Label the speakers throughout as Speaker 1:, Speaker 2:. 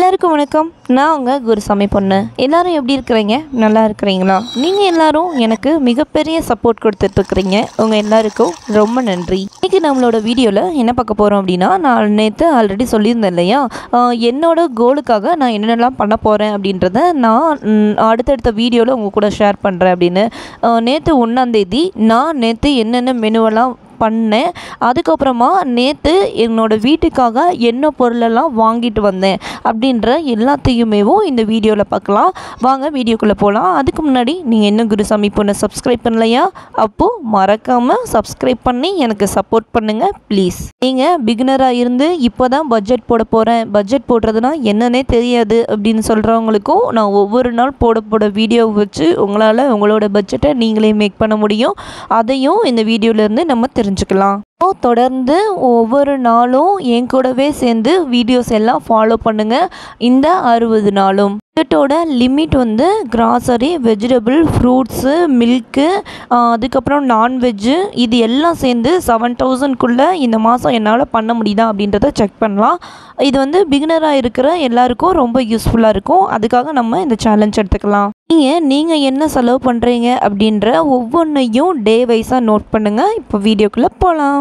Speaker 1: எல்லாருக்கும் வணக்கம் நான் உங்கள் குருசாமி பொண்ணு எல்லாரும் எப்படி இருக்கிறீங்க நல்லா இருக்கிறீங்களா நீங்கள் எல்லாரும் எனக்கு மிகப்பெரிய சப்போர்ட் கொடுத்துட்ருக்குறீங்க உங்கள் எல்லாருக்கும் ரொம்ப நன்றி இன்றைக்கி நம்மளோட வீடியோவில் என்ன பார்க்க போகிறோம் அப்படின்னா நான் நேற்று ஆல்ரெடி சொல்லியிருந்தேன் இல்லையா ஆஹ் என்னோட கோலுக்காக நான் என்னென்னலாம் பண்ண போகிறேன் அப்படின்றத நான் ம், அடுத்தடுத்த வீடியோவில் உங்கள் கூட ஷேர் பண்ணுறேன் அப்படின்னு நேற்று ஒன்றாந்தேதி நான் நேற்று என்னென்ன மெனுவெல்லாம் பண்ணேன் அதுக்கப்புறமா நேற்று என்னோட வீட்டுக்காக என்ன பொருளெல்லாம் வாங்கிட்டு வந்தேன் அப்படின்ற எல்லாத்தையுமேவும் இந்த வீடியோவில் பார்க்கலாம் வாங்க வீடியோக்குள்ளே போகலாம் அதுக்கு முன்னாடி நீங்கள் என்ன குருசாமி பொண்ணை சப்ஸ்கிரைப் பண்ணலையா அப்போது மறக்காமல் சப்ஸ்கிரைப் பண்ணி எனக்கு சப்போர்ட் பண்ணுங்கள் ப்ளீஸ் நீங்கள் பிகினராக இருந்து இப்போ தான் பட்ஜெட் போட போகிறேன் பட்ஜெட் போடுறதுனா என்னன்னே தெரியாது அப்படின்னு சொல்கிறவங்களுக்கும் நான் ஒவ்வொரு நாள் போட போட வீடியோ வச்சு உங்களால் உங்களோட பட்ஜெட்டை நீங்களே மேக் பண்ண முடியும் அதையும் இந்த வீடியோலேருந்து நம்ம தெரிஞ்சுக்கலாம் ஸோ தொடர்ந்து ஒவ்வொரு நாளும் என் கூடவே சேர்ந்து வீடியோஸ் எல்லாம் ஃபாலோ பண்ணுங்கள் இந்த அறுபது நாளும் பட்ஜெட்டோட லிமிட் வந்து கிராசரி வெஜிடபிள் ஃப்ரூட்ஸு மில்க்கு அதுக்கப்புறம் நான்வெஜ்ஜு இது எல்லாம் சேர்ந்து செவன் தௌசண்ட்குள்ளே இந்த மாதம் என்னால் பண்ண முடியுதா அப்படின்றத செக் பண்ணலாம் இது வந்து பிகினராக இருக்கிற எல்லாருக்கும் ரொம்ப யூஸ்ஃபுல்லாக இருக்கும் அதுக்காக நம்ம இந்த சேலஞ்ச் எடுத்துக்கலாம் நீங்கள் நீங்கள் என்ன செலவு பண்ணுறீங்க அப்படின்ற ஒவ்வொன்றையும் டே வைஸாக நோட் பண்ணுங்கள் இப்போ வீடியோக்குள்ளே போகலாம்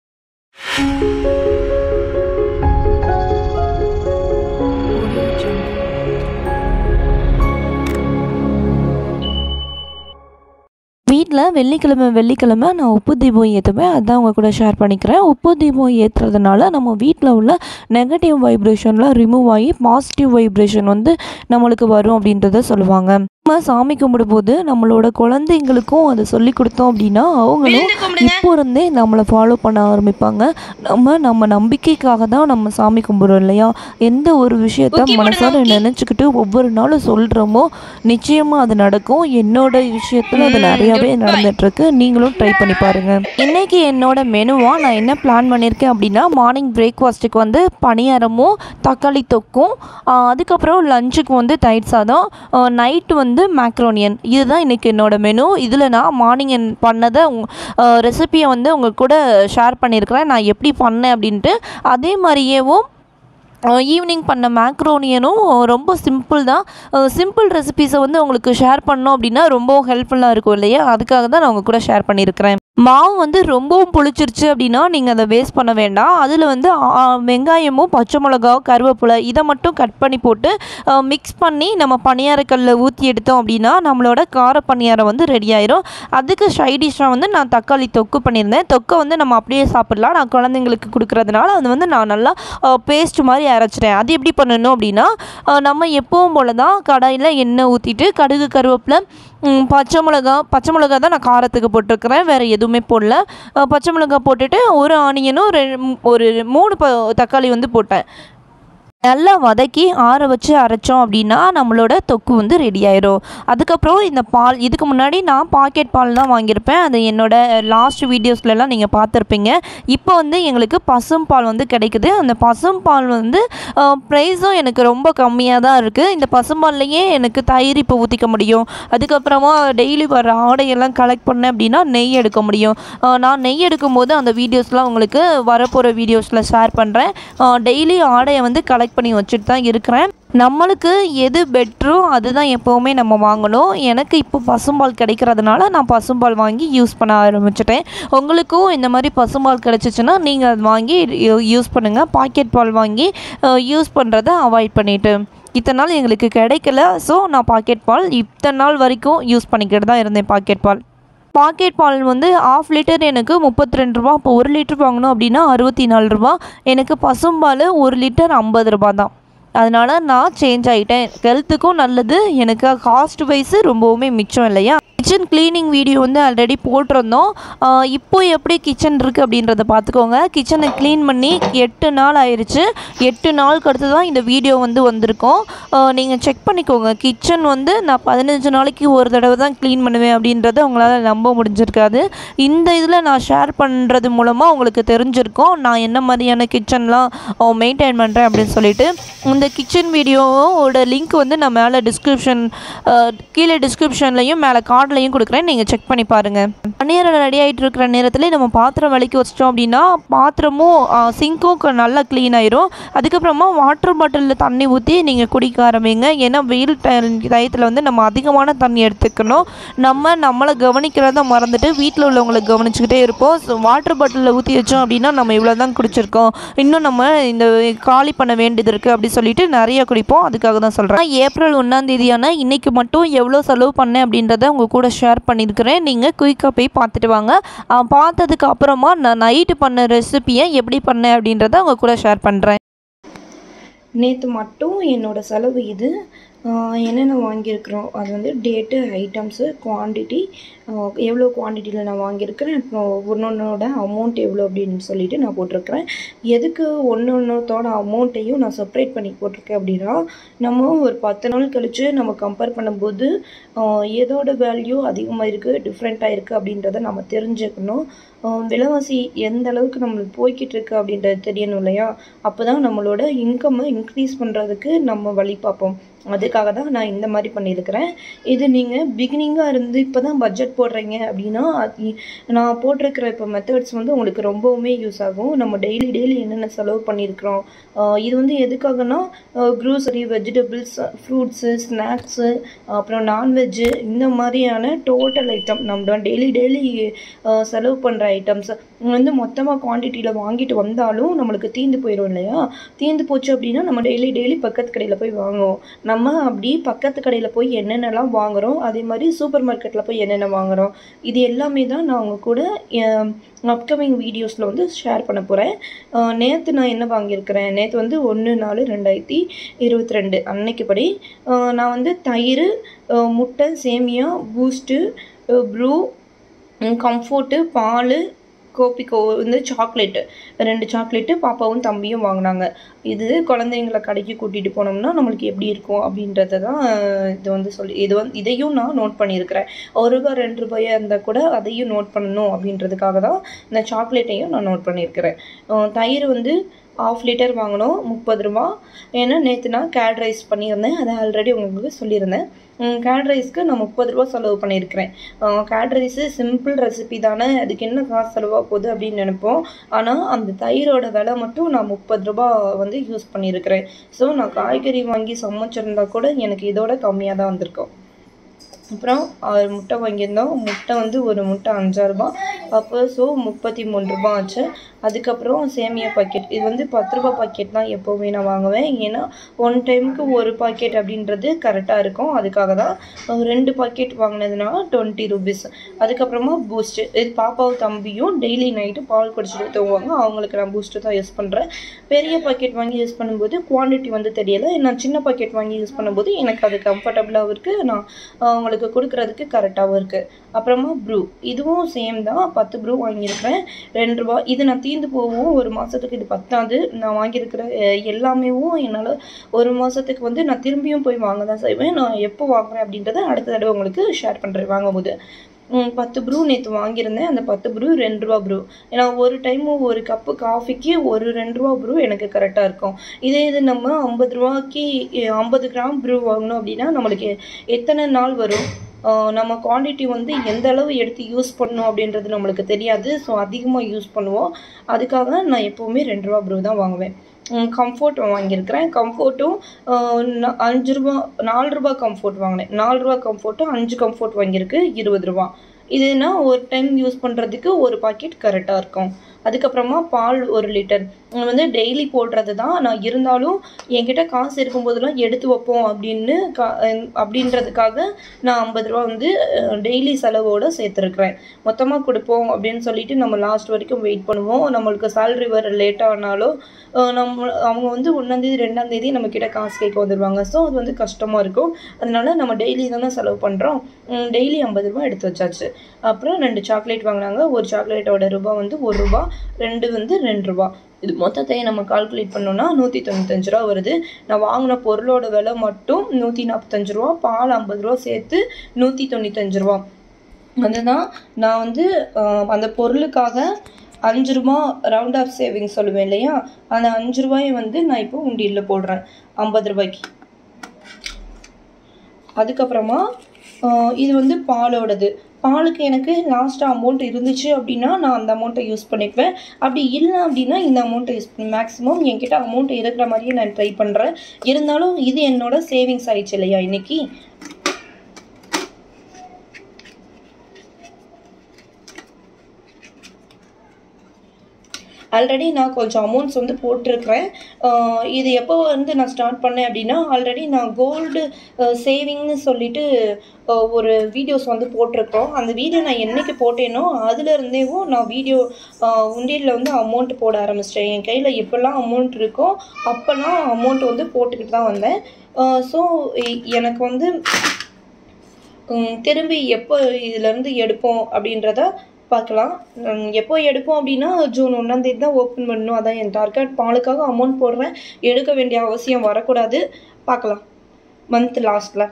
Speaker 1: வீட்டில் வெள்ளிக்கிழமை வெள்ளிக்கிழமை நான் உப்பு தீபம் ஏற்றுவேன் அதான் உங்கள் கூட ஷேர் பண்ணிக்கிறேன் உப்பு தீபம் ஏற்றுறதுனால நம்ம வீட்டில் உள்ள நெகட்டிவ் வைப்ரேஷன்லாம் ரிமூவ் ஆகி பாசிட்டிவ் வைப்ரேஷன் வந்து நம்மளுக்கு வரும் அப்படின்றத சொல்லுவாங்க நம்ம சாமி கும்பிடும்போது நம்மளோட குழந்தைங்களுக்கும் அதை சொல்லி கொடுத்தோம் அப்படின்னா அவங்களும் இப்போ இருந்தே நம்மளை ஃபாலோ பண்ண ஆரம்பிப்பாங்க நம்ம நம்ம நம்பிக்கைக்காக தான் நம்ம சாமி கும்பிடுறோம் இல்லையா எந்த ஒரு விஷயத்த மனசார நினச்சிக்கிட்டு ஒவ்வொரு நாளும் சொல்கிறோமோ நிச்சயமாக அது நடக்கும் என்னோட விஷயத்தில் அது நிறையாவே நடந்துட்டுருக்கு நீங்களும் ட்ரை பண்ணி பாருங்கள் இன்னைக்கு என்னோட மெனுவாக நான் என்ன பிளான் பண்ணியிருக்கேன் அப்படின்னா மார்னிங் பிரேக்ஃபாஸ்ட்டுக்கு வந்து பணியாரமும் தக்காளி தொக்கும் ஆஹ் அதுக்கப்புறம் லஞ்சுக்கு வந்து தயிர் சாதம் நைட்டு வந்து மேக்ரோனியன் இதுதான் இன்றைக்கி என்னோட மெனு இதில் நான் மார்னிங் பண்ணதை ரெசிபியை வந்து உங்கள் கூட ஷேர் பண்ணியிருக்கிறேன் நான் எப்படி பண்ணேன் அப்படின்ட்டு அதே மாதிரியேவும் ஈவினிங் பண்ண மேக்ரோனியனும் ரொம்ப சிம்பிள் தான் சிம்பிள் ரெசிபீஸை வந்து உங்களுக்கு ஷேர் பண்ணோம் அப்படின்னா ரொம்ப ஹெல்ப்ஃபுல்லாக இருக்கும் இல்லையா அதுக்காக தான் நான் உங்கள் கூட ஷேர் பண்ணியிருக்கிறேன் மாவு வந்து ரொம்பவும் புளிச்சிருச்சு அப்படின்னா நீங்கள் அதை வேஸ்ட் பண்ண வேண்டாம் அதில் வந்து ஆ, வெங்காயமும் பச்சை மிளகாவும் கருவேப்பிலை இதை மட்டும் கட் பண்ணி போட்டு மிக்ஸ் பண்ணி நம்ம பணியாரக்கல்லில் ஊற்றி எடுத்தோம் அப்படின்னா நம்மளோட கார பணியாரம் வந்து ரெடி ஆயிரும் அதுக்கு சைடிஷாக வந்து நான் தக்காளி தொக்கு பண்ணியிருந்தேன் தொக்கை வந்து நம்ம அப்படியே சாப்பிடலாம் நான் குழந்தைங்களுக்கு கொடுக்குறதுனால அது வந்து நான் நல்லா பேஸ்ட் மாதிரி அரைச்சிட்டேன் அது எப்படி பண்ணணும் அப்படின்னா அஹ், நம்ம எப்பவும் போல தான் கடாயில் எண்ணெய் ஊற்றிட்டு கடுகு கருவேப்பிலை ம், பச்சை மிளகா பச்சை மிளகா தான் நான் காரத்துக்கு போட்டிருக்கிறேன் வேறு எதுவுமே போடல அஹ், பச்சை மிளகா போட்டுட்டு ஒரு ஆனியனும் ரெ ஒரு மூணு ப தக்காளி வந்து போட்டேன் நல்லா வதக்கி ஆற வச்சு அரைச்சோம் அப்படின்னா நம்மளோட தொக்கு வந்து ரெடி ஆயிரும் அதுக்கப்புறம் இந்த பால் இதுக்கு முன்னாடி நான் பாக்கெட் பால் தான் வாங்கியிருப்பேன் அது என்னோட லாஸ்ட் வீடியோஸ்லலாம் நீங்கள் பார்த்துருப்பீங்க இப்போ வந்து எங்களுக்கு பசும் பால் வந்து கிடைக்குது அந்த பசும் பால் வந்து ப்ரைஸும் எனக்கு ரொம்ப கம்மியாக தான் இருக்குது இந்த பசும்பால்லையே எனக்கு தயிர் இப்போ ஊற்றிக்க முடியும் அதுக்கப்புறமா டெய்லி வர ஆடையெல்லாம் கலெக்ட் பண்ணேன் அப்படின்னா நெய் எடுக்க முடியும் அஹ் நான் நெய் எடுக்கும்போது அந்த வீடியோஸ்லாம் உங்களுக்கு வரப்போகிற வீடியோஸில் ஷேர் பண்ணுறேன் டெய்லி ஆடையை வந்து கலெக்ட் பண்ணி வச்சுட்டு தான் இருக்கிறேன் நம்மளுக்கு எது பெட்ரோ அதுதான் எப்போவுமே நம்ம வாங்கணும் எனக்கு இப்போ பசும்பால் கிடைக்கிறதுனால நான் பசும்பால் வாங்கி யூஸ் பண்ண ஆரம்பிச்சிட்டேன் உங்களுக்கும் இந்த மாதிரி பசும்பால் கிடைச்சிச்சுன்னா நீங்கள் அது வாங்கி யூஸ் பண்ணுங்கள் பாக்கெட் பால் வாங்கி யூஸ் பண்ணுறதை அவாய்ட் பண்ணிவிட்டு இத்தனை நாள் எங்களுக்கு கிடைக்கல ஸோ நான் பாக்கெட் பால் இத்தனை நாள் வரைக்கும் யூஸ் பண்ணிக்கிட்டு தான் இருந்தேன் பாக்கெட் பால் பாக்கெட் பால் வந்து ஆஃப் லிட்டர் எனக்கு முப்பத்தி ரெண்டு ரூபா இப்போ ஒரு லிட்டர் வாங்கணும் அப்படின்னா அறுபத்தி நாலு ரூபா எனக்கு பசும்பால் ஒரு லிட்டர் ஐம்பது ரூபா தான் அதனால் நான் சேஞ்ச் ஆகிட்டேன் ஹெல்த்துக்கும் நல்லது எனக்கு காஸ்ட் வைஸு ரொம்பவுமே மிச்சம் இல்லையா கிச்சன் க்ளீனிங் வீடியோ வந்து ஆல்ரெடி போட்டிருந்தோம் ஆஹ் இப்போ எப்படி கிச்சன் இருக்குது அப்படின்றத பார்த்துக்கோங்க கிச்சனை க்ளீன் பண்ணி எட்டு நாள் ஆயிடுச்சு எட்டு நாளுக்கு அடுத்து தான் இந்த வீடியோ வந்து வந்திருக்கோம் நீங்கள் செக் பண்ணிக்கோங்க கிச்சன் வந்து நான் பதினஞ்சு நாளைக்கு ஒரு தடவை தான் க்ளீன் பண்ணுவேன் அப்படின்றத உங்களால் நம்ப முடிஞ்சிருக்காது இந்த இதில் நான் ஷேர் பண்ணுறது மூலமாக உங்களுக்கு தெரிஞ்சிருக்கும் நான் என்ன மாதிரியான கிச்சன்லாம் மெயின்டைன் பண்ணுறேன் அப்படின்னு சொல்லிட்டு இந்த கிச்சன் வீடியோவோட லிங்க் வந்து நான் மேலே டிஸ்கிரிப்ஷன் கீழே டிஸ்கிரிப்ஷன்லையும் மேலே கார்டில் டேப்லையும் கொடுக்குறேன் நீங்கள் செக் பண்ணி பாருங்கள் பன்னீர் ரெடி ஆகிட்டு இருக்கிற நேரத்தில் நம்ம பாத்திரம் விளக்கி வச்சிட்டோம் அப்படின்னா பாத்திரமும் சிங்க்கும் நல்லா க்ளீன் ஆயிரும் அதுக்கப்புறமா வாட்டர் பாட்டிலில் தண்ணி ஊற்றி நீங்கள் குடிக்க ஆரம்பிங்க ஏன்னா வெயில் டயத்தில் வந்து நம்ம அதிகமான தண்ணி எடுத்துக்கணும் நம்ம நம்மளை கவனிக்கிறத மறந்துட்டு வீட்டில் உள்ளவங்களை கவனிச்சுக்கிட்டே இருப்போம் ஸோ வாட்டர் பாட்டிலில் ஊற்றி வச்சோம் அப்படின்னா நம்ம இவ்வளோ தான் குடிச்சிருக்கோம் இன்னும் நம்ம இந்த காலி பண்ண வேண்டியது இருக்குது அப்படி சொல்லிட்டு நிறைய குடிப்போம் அதுக்காக தான் சொல்கிறேன் ஏப்ரல் ஒன்றாம் தேதியான இன்னைக்கு மட்டும் எவ்வளோ செலவு பண்ணேன் அப்படின்றத உங்கள் கூட ஷேர் பண்ணியிருக்கிறேன் நீங்கள் குயிக்காக போய் பார்த்துட்டு வாங்க ஆ, பார்த்ததுக்கு அப்புறமா நான் நைட்டு பண்ண ரெசிபியை எப்படி பண்ணேன் அப்படின்றத உங்கள் கூட ஷேர் பண்ணுறேன் நேற்று மட்டும் என்னோட செலவு இது ஆஹ் என்னென்ன வாங்கியிருக்கிறோம் அது வந்து டேட்டு ஐட்டம்ஸு குவான்டிட்டி எவ்வளோ குவான்டிட்டியில் நான் வாங்கியிருக்கிறேன் அப்புறம் ஒன்றொன்னோட அமௌண்ட் எவ்வளோ அப்படின்னு சொல்லிட்டு நான் போட்டிருக்கிறேன் எதுக்கு ஒன்று ஒன்றத்தோட அமௌண்ட்டையும் நான் செப்பரேட் பண்ணி போட்டிருக்கேன் அப்படின்னா நம்ம ஒரு பத்து நாள் கழித்து நம்ம கம்பேர் பண்ணும்போது ஆஹ் எதோட வேல்யூ அதிகமாக இருக்குது டிஃப்ரெண்ட்டாக இருக்குது அப்படின்றத நம்ம தெரிஞ்சுக்கணும் ஆஹ் விலைவாசி எந்த அளவுக்கு நம்மளுக்கு போய்கிட்டு இருக்கு அப்படின்றது தெரியணும் இல்லையா அப்போ தான் நம்மளோட இன்கம்மை இன்க்ரீஸ் பண்ணுறதுக்கு நம்ம வழி பார்ப்போம் அதுக்காக தான் நான் இந்த மாதிரி பண்ணியிருக்கிறேன் இது நீங்கள் பிகினிங்காக இருந்து இப்போ தான் பட்ஜெட் போடுறீங்க அப்படின்னா அது- நான் போட்டிருக்கிற இப்போ மெத்தட்ஸ் வந்து உங்களுக்கு ரொம்பவுமே யூஸ் ஆகும் நம்ம டெய்லி டெய்லி என்னென்ன செலவு பண்ணியிருக்கிறோம் ஆஹ் இது வந்து எதுக்காகனா க்ரூசரி வெஜிடபிள்ஸ் ஃப்ரூட்ஸு ஸ்நாக்ஸு அப்புறம் நான்வெஜ்ஜு இந்த மாதிரியான டோட்டல் ஐட்டம் நம்ம டெய்லி டெய்லி செலவு பண்ணுற ஐட்டம்ஸ் வந்து மொத்தமாக குவான்டிட்டியில் வாங்கிட்டு வந்தாலும் நம்மளுக்கு தீந்து போயிடும் இல்லையா தீந்து போச்சு அப்படின்னா நம்ம டெய்லி டெய்லி பக்கத்து கடையில் போய் வாங்குவோம் நம்ம அப்படி பக்கத்து கடையில் போய் என்னென்னலாம் வாங்குறோம் அதே மாதிரி சூப்பர் மார்க்கெட்டில் போய் என்னென்ன வாங்குறோம் இது எல்லாமே தான் நான் உங்க கூட அப்கமிங் வீடியோஸில் வந்து ஷேர் பண்ண போகிறேன் நேற்று நான் என்ன வாங்கியிருக்கிறேன் நேற்று வந்து ஒன்று நாலு ரெண்டாயிரத்தி இருபத்தி ரெண்டு அன்னைக்கு படி அஹ் நான் வந்து தயிர் அஹ் முட்டை சேமியா பூஸ்ட்டு ப்ரூ கம்ஃபோர்ட்டு பால் கோபிக்கோ வந்து சாக்லேட்டு ரெண்டு சாக்லேட்டு பாப்பாவும் தம்பியும் வாங்கினாங்க இது குழந்தைங்கள கடைக்கு கூட்டிகிட்டு போனோம்னா நம்மளுக்கு எப்படி இருக்கும் அப்படின்றத தான் இது வந்து சொல்லி இது வந்து இதையும் நான் நோட் பண்ணியிருக்கிறேன் ஒரு ரூபாய் ரெண்டு ரூபாயாக இருந்தால் கூட அதையும் நோட் பண்ணணும் அப்படின்றதுக்காக தான் இந்த சாக்லேட்டையும் நான் நோட் பண்ணியிருக்கிறேன் அஹ் தயிர் வந்து ஆஃப் லிட்டர் வாங்கினோம் முப்பது ரூபா ஏன்னா நேற்று நான் கேட் ரைஸ் பண்ணியிருந்தேன் அதை ஆல்ரெடி உங்களுக்கு சொல்லியிருந்தேன் கேட் ரைஸ்க்கு நான் முப்பது ரூபா செலவு பண்ணியிருக்கிறேன் கேட் ரைஸு சிம்பிள் ரெசிபி தானே அதுக்கு என்ன காசு செலவாக போகுது அப்படின்னு நினைப்போம் ஆனால் அந்த தயிரோட விலை மட்டும் நான் முப்பது ரூபா வந்து யூஸ் பண்ணியிருக்கிறேன் ஸோ நான் காய்கறி வாங்கி சமைச்சிருந்தா கூட எனக்கு இதோட கம்மியாக தான் வந்திருக்கும் அப்புறம் ஆறு முட்டை வாங்கியிருந்தோம் முட்டை வந்து ஒரு முட்டை அஞ்சாறு ரூபாய் அப்போ ஸோ முப்பத்தி மூணு ரூபாய் ஆச்சு அதுக்கப்புறம் சேமியா பாக்கெட் இது வந்து பத்து ரூபாய் பாக்கெட் தான் எப்போவுமே நான் வாங்குவேன் ஏன்னா ஒன் டைமுக்கு ஒரு பாக்கெட் அப்படின்றது கரெக்டாக இருக்கும் அதுக்காக தான் ஒரு ரெண்டு பாக்கெட் வாங்கினதுனால டுவெண்ட்டி ருபீஸ் அதுக்கப்புறமா பூஸ்ட்டு இது பாப்பாவும் தம்பியும் டெய்லி நைட்டு பால் குடிச்சிட்டு தூங்குவாங்க அவங்களுக்கு நான் பூஸ்ட்டு தான் யூஸ் பண்ணுறேன் பெரிய பாக்கெட் வாங்கி யூஸ் பண்ணும்போது குவான்டிட்டி வந்து தெரியலை நான் சின்ன பாக்கெட் வாங்கி யூஸ் பண்ணும்போது எனக்கு அது கம்ஃபர்டபுளாகவும் இருக்குது நான் அவங்களுக்கு கொடுக்கறதுக்கு கரெக்டாகவும் இருக்குது அப்புறமா ப்ரூ இதுவும் சேம் தான் பத்து ப்ரூ வாங்கியிருக்கிறேன் ரெண்டு ரூபா இது நான் தீந்து போகும் ஒரு மாதத்துக்கு இது பத்தாது நான் வாங்கியிருக்கிற அஹ், எல்லாமேவும் என்னால் ஒரு மாதத்துக்கு வந்து நான் திரும்பியும் போய் வாங்க தான் செய்வேன் நான் எப்போ வாங்குறேன் அப்படின்றத அடுத்த தடவை உங்களுக்கு ஷேர் பண்ணுறேன் வாங்கும்போது ம், பத்து ப்ரூ நேற்று வாங்கியிருந்தேன் அந்த பத்து ப்ரூ ரெண்டு ரூபா ப்ரூ ஏன்னா ஒரு டைமு ஒரு கப்பு காஃபிக்கு ஒரு ரெண்டு ரூபா ப்ரூ எனக்கு கரெக்டாக இருக்கும் இதே இது நம்ம ஐம்பது ரூபாய்க்கு ஐம்பது கிராம் ப்ரூ வாங்கினோம் அப்படின்னா நம்மளுக்கு எத்தனை நாள் வரும் ஆஹ் நம்ம குவாண்டிட்டி வந்து எந்த அளவு எடுத்து யூஸ் பண்ணணும் அப்படின்றது நம்மளுக்கு தெரியாது ஸோ அதிகமாக யூஸ் பண்ணுவோம் அதுக்காக நான் எப்போவுமே ரெண்டு ரூபா ப்ரூ தான் வாங்குவேன் கம்ஃபோர்ட் வாங்கியிருக்கிறேன் கம்ஃபோர்ட்டும் அஞ்சு ரூபா நாலு ரூபா கம்ஃபோர்ட் வாங்கினேன் நாலு ரூபா கம்ஃபோர்ட்டும் அஞ்சு கம்ஃபோர்ட் வாங்கியிருக்கு இருபது ரூபா இதுனா ஒரு டைம் யூஸ் பண்ணுறதுக்கு ஒரு பாக்கெட் கரெக்டாக இருக்கும் அதுக்கப்புறமா பால் ஒரு லிட்டர் வந்து டெய்லி போடுறது தான் நான் இருந்தாலும் என்கிட்ட காசு இருக்கும்போதெல்லாம் எடுத்து வைப்போம் அப்படின்னு கா அப்படின்றதுக்காக நான் ஐம்பது ரூபா வந்து டெய்லி செலவோடு சேர்த்துருக்குறேன் மொத்தமாக கொடுப்போம் அப்படின்னு சொல்லிட்டு நம்ம லாஸ்ட் வரைக்கும் வெயிட் பண்ணுவோம் நம்மளுக்கு சேலரி வர லேட் ஆனாலும் அஹ் நம்ம அவங்க வந்து ஒன்றாந்தேதி ரெண்டாந்தேதி நம்ம கிட்ட காசு கேட்க வந்துடுவாங்க ஸோ அது வந்து கஷ்டமாக இருக்கும் அதனால நம்ம டெய்லி தானே செலவு பண்ணுறோம் டெய்லி ஐம்பது ரூபா எடுத்து வச்சாச்சு அப்புறம் ரெண்டு சாக்லேட் வாங்கினாங்க ஒரு சாக்லேட்டோட ரூபா வந்து ஒரு ரூபா ரெண்டு வந்து ரெண்டு ரூபா இது மொத்தத்தையும் நம்ம கால்குலேட் பண்ணோம்னா நூற்றி தொண்ணூத்தஞ்சு ரூபா வருது நான் வாங்கின பொருளோட விலை மட்டும் நூற்றி நாற்பத்தஞ்சு ரூபா பால் ஐம்பது ரூபா சேர்த்து நூற்றி தொண்ணூத்தஞ்சு ரூபா அதுதான் நான் வந்து ஆஹ், அந்த பொருளுக்காக அஞ்சு ரூபா ரவுண்ட் ஆஃப் சேவிங் சொல்லுவேன் இல்லையா அந்த அஞ்சு ரூபாயை வந்து நான் இப்போ உண்டியலில் போடுறேன் ஐம்பது ரூபாய்க்கு அதுக்கப்புறமா ஆஹ் இது வந்து பாலோடது பாலுக்கு எனக்கு லாஸ்ட்டாக அமௌண்ட் இருந்துச்சு அப்படின்னா நான் அந்த அமௌண்ட்டை யூஸ் பண்ணிக்குவேன் அப்படி இல்லை அப்படின்னா இந்த அமௌண்ட்டை யூஸ் பண்ணி மேக்ஸிமம் என்கிட்ட அமௌண்ட் இருக்கிற மாதிரியே நான் ட்ரை பண்ணுறேன் இருந்தாலும் இது என்னோட சேவிங்ஸ் ஆயிடுச்சு இல்லையா இன்னைக்கு ஆல்ரெடி நான் கொஞ்சம் அமௌண்ட்ஸ் வந்து போட்டிருக்கிறேன் ஆஹ் இது எப்போ வந்து நான் ஸ்டார்ட் பண்ணேன் அப்படின்னா ஆல்ரெடி நான் கோல்டு சேவிங்னு சொல்லிட்டு ஆஹ் ஒரு வீடியோஸ் வந்து போட்டிருக்கோம் அந்த வீடியோ நான் என்னைக்கு போட்டேனோ அதுலேருந்தேவும் நான் வீடியோ உண்டியலில் வந்து அமௌண்ட் போட ஆரம்பிச்சிட்டேன் என் கையில் எப்போல்லாம் அமௌண்ட் இருக்கோ அப்போல்லாம் அமௌண்ட் வந்து போட்டுக்கிட்டு தான் வந்தேன் ஸோ எனக்கு வந்து உம், திரும்பி எப்போ இதுலேருந்து எடுப்போம் அப்படின்றத பார்க்கலாம் உம், எப்போ எடுப்போம் அப்படின்னா ஜூன் ஒன்றாந்தேதி தான் ஓப்பன் பண்ணணும் அதான் என் டார்கெட் பாலுக்காக அமௌண்ட் போடுறேன் எடுக்க வேண்டிய அவசியம் வரக்கூடாது பார்க்கலாம் மந்த் லாஸ்ட்டில்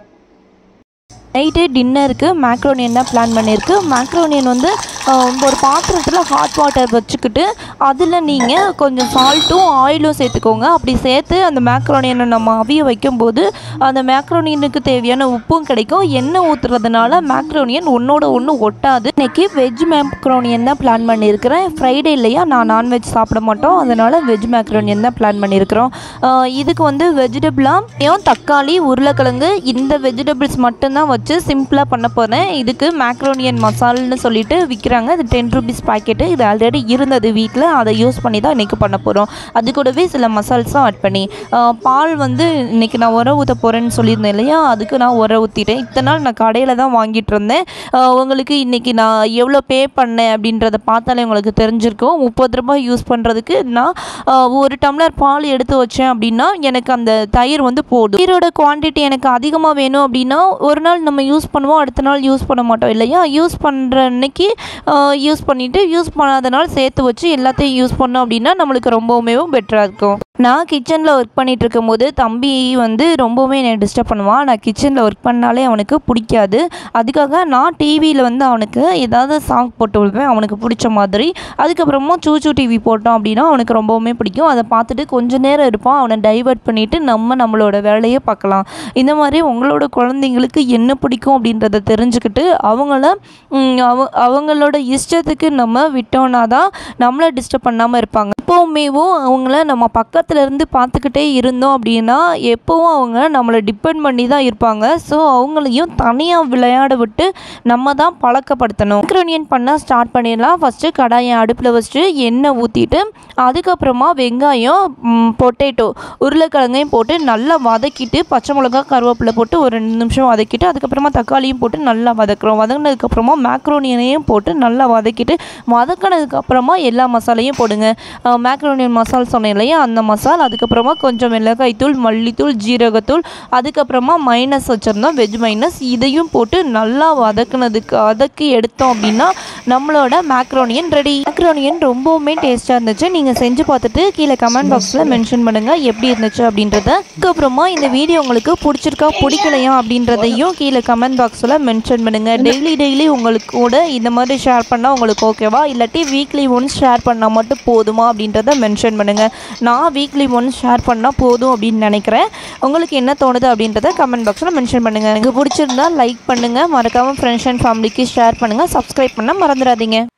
Speaker 1: நைட்டு டின்னருக்கு மேக்ரோனியன் தான் பிளான் பண்ணியிருக்கு மேக்ரோனியன் வந்து ஆஹ், ஒரு பாத்திரத்தில் ஹாட் வாட்டர் வச்சுக்கிட்டு அதில் நீங்கள் கொஞ்சம் சால்ட்டும் ஆயிலும் சேர்த்துக்கோங்க அப்படி சேர்த்து அந்த மேக்ரோனியனை நம்ம அவிய வைக்கும்போது அந்த மேக்ரோனியனுக்கு தேவையான உப்பும் கிடைக்கும் எண்ணெய் ஊற்றுறதுனால மேக்ரோனியன் ஒன்றோட ஒன்று ஒட்டாது இன்னைக்கு வெஜ் மேக்ரோனியன் தான் பிளான் பண்ணியிருக்கிறேன் ஃப்ரைடே இல்லையா நான் நான்வெஜ் சாப்பிட மாட்டோம் அதனால் வெஜ் மேக்ரோனியன் தான் பிளான் பண்ணியிருக்கிறோம் ஆஹ், இதுக்கு வந்து வெஜிடபிளாக தக்காளி உருளைக்கிழங்கு இந்த வெஜிடபிள்ஸ் மட்டும்தான் வச்சு சிம்பிளாக பண்ண போகிறேன் இதுக்கு மேக்ரோனியன் மசால்னு சொல்லிட்டு விற்கிறாங்க இது டென் ருபீஸ் பாக்கெட்டு இது ஆல்ரெடி இருந்தது வீட்டில் அதை யூஸ் பண்ணி தான் இன்றைக்கி பண்ண போகிறோம் அது கூடவே சில மசால்ஸும் ஆட் பண்ணி ஆஹ், பால் வந்து இன்றைக்கி நான் உர ஊற்ற போகிறேன்னு சொல்லியிருந்தேன் இல்லையா அதுக்கு நான் உர ஊற்றிட்டேன் இத்தனை நாள் நான் கடையில் தான் வாங்கிட்டு இருந்தேன் ஆஹ், உங்களுக்கு இன்றைக்கி நான் எவ்வளோ பே பண்ணேன் அப்படின்றத பார்த்தாலே உங்களுக்கு தெரிஞ்சிருக்கும் முப்பது ரூபாய் யூஸ் பண்ணுறதுக்கு நான் ஆஹ், ஒரு டம்ளர் பால் எடுத்து வச்சேன் அப்படின்னா எனக்கு அந்த தயிர் வந்து போடும் தயிரோட குவான்டிட்டி எனக்கு அதிகமாக வேணும் அப்படின்னா ஒரு நாள் நம்ம யூஸ் பண்ணுவோம் அடுத்த நாள் யூஸ் பண்ண மாட்டோம் இல்லையா யூஸ் பண்ணுற அன்னைக்கு யூஸ் பண்ணிவிட்டு யூஸ் பண்ணாத நாள் சேர்த்து வச்சு எல்லாத்தையும் யூஸ் பண்ணோம் அப்படின்னா நம்மளுக்கு ரொம்பவுமே பெட்டராக இருக்கும் நான் கிச்சனில் ஒர்க் பண்ணிட்டு இருக்கும்போது தம்பி வந்து ரொம்பவுமே என்னை டிஸ்டர்ப் பண்ணுவான் நான் கிச்சனில் ஒர்க் பண்ணாலே அவனுக்கு பிடிக்காது அதுக்காக நான் டிவியில் வந்து அவனுக்கு ஏதாவது சாங் போட்டு விடுவேன் அவனுக்கு பிடிச்ச மாதிரி அதுக்கப்புறமா சூச்சு டிவி போட்டோம் அப்படின்னா அவனுக்கு ரொம்பவுமே பிடிக்கும் அதை பார்த்துட்டு கொஞ்ச நேரம் இருப்பான் அவனை டைவர்ட் பண்ணிவிட்டு நம்ம நம்மளோட வேலையை பார்க்கலாம் இந்த மாதிரி உங்களோட குழந்தைங்களுக்கு என்ன பிடிக்கும் அப்படின்றத தெரிஞ்சுக்கிட்டு அவங்கள ம், அவ அவங்களோட இஷ்டத்துக்கு நம்ம விட்டோம்னா தான் நம்மளை டிஸ்டர்ப் பண்ணாமல் இருப்பாங்க எப்போவுமேவும் அவங்கள நம்ம பக்கத்துல இருந்து பார்த்துக்கிட்டே இருந்தோம் அப்படின்னா எப்போவும் அவங்க நம்மளை டிபெண்ட் பண்ணி தான் இருப்பாங்க ஸோ அவங்களையும் தனியாக விளையாட விட்டு நம்ம தான் பழக்கப்படுத்தணும் மேக்ரோனியன் பண்ண ஸ்டார்ட் பண்ணிடலாம் ஃபஸ்ட்டு கடாயை அடுப்பில் வச்சுட்டு எண்ணெய் ஊற்றிட்டு அதுக்கப்புறமா வெங்காயம் பொட்டேட்டோ உருளைக்கிழங்கையும் போட்டு நல்லா வதக்கிட்டு பச்சை மிளகா கருவேப்பிலை போட்டு ஒரு ரெண்டு நிமிஷம் வதக்கிட்டு அதுக்கப்புறமா தக்காளியும் போட்டு நல்லா வதக்குறோம் வதங்கினதுக்கப்புறமா மேக்ரோனியனையும் போட்டு நல்லா வதக்கிட்டு வதக்கினதுக்கப்புறமா எல்லா மசாலையும் போடுங்க மேக்ரோனியன் மசால் சொன்னேன் இல்லையா அந்த மசால் அதுக்கப்புறமா கொஞ்சம் மிளகாய்த்தூள் மல்லித்தூள் ஜீரகத்தூள் அதுக்கப்புறமா மைனஸ் வச்சுருந்தோம் வெஜ் மைனஸ் இதையும் போட்டு நல்லா வதக்குனதுக்கு வதக்கி எடுத்தோம் அப்படின்னா நம்மளோட மேக்ரோனியன் ரெடி மேக்ரோனியன் ரொம்பவுமே டேஸ்ட்டாக இருந்துச்சு நீங்கள் செஞ்சு பார்த்துட்டு கீழே கமெண்ட் பாக்ஸில் மென்ஷன் பண்ணுங்கள் எப்படி இருந்துச்சு அப்படின்றத அதுக்கப்புறமா இந்த வீடியோ உங்களுக்கு பிடிச்சிருக்கா பிடிக்கலையா அப்படின்றதையும் கீழே கமெண்ட் பாக்ஸில் மென்ஷன் பண்ணுங்கள் டெய்லி டெய்லி உங்களுக்கு கூட இந்த மாதிரி ஷேர் பண்ணால் உங்களுக்கு ஓகேவா இல்லாட்டி வீக்லி ஒன்ஸ் ஷேர் பண்ணால் மட்டும் போதுமா அப்படின்றத மென்ஷன் பண்ணுங்கள் நான் வீக்லி ஒன்ஸ் ஷேர் பண்ணால் போதும் அப்படின்னு நினைக்கிறேன் உங்களுக்கு என்ன தோணுது அப்படின்றத கமெண்ட் பாக்ஸில் மென்ஷன் பண்ணுங்கள் எனக்கு பிடிச்சிருந்தா லைக் பண்ணுங்கள் மறக்காமல் ஃப்ரெண்ட்ஸ் அண்ட் ஃபேமிலிக்கு ஷேர் பண்ணுங்கள் சப்ஸ்கிரைப் பண்ண மறந்துடாதீங்க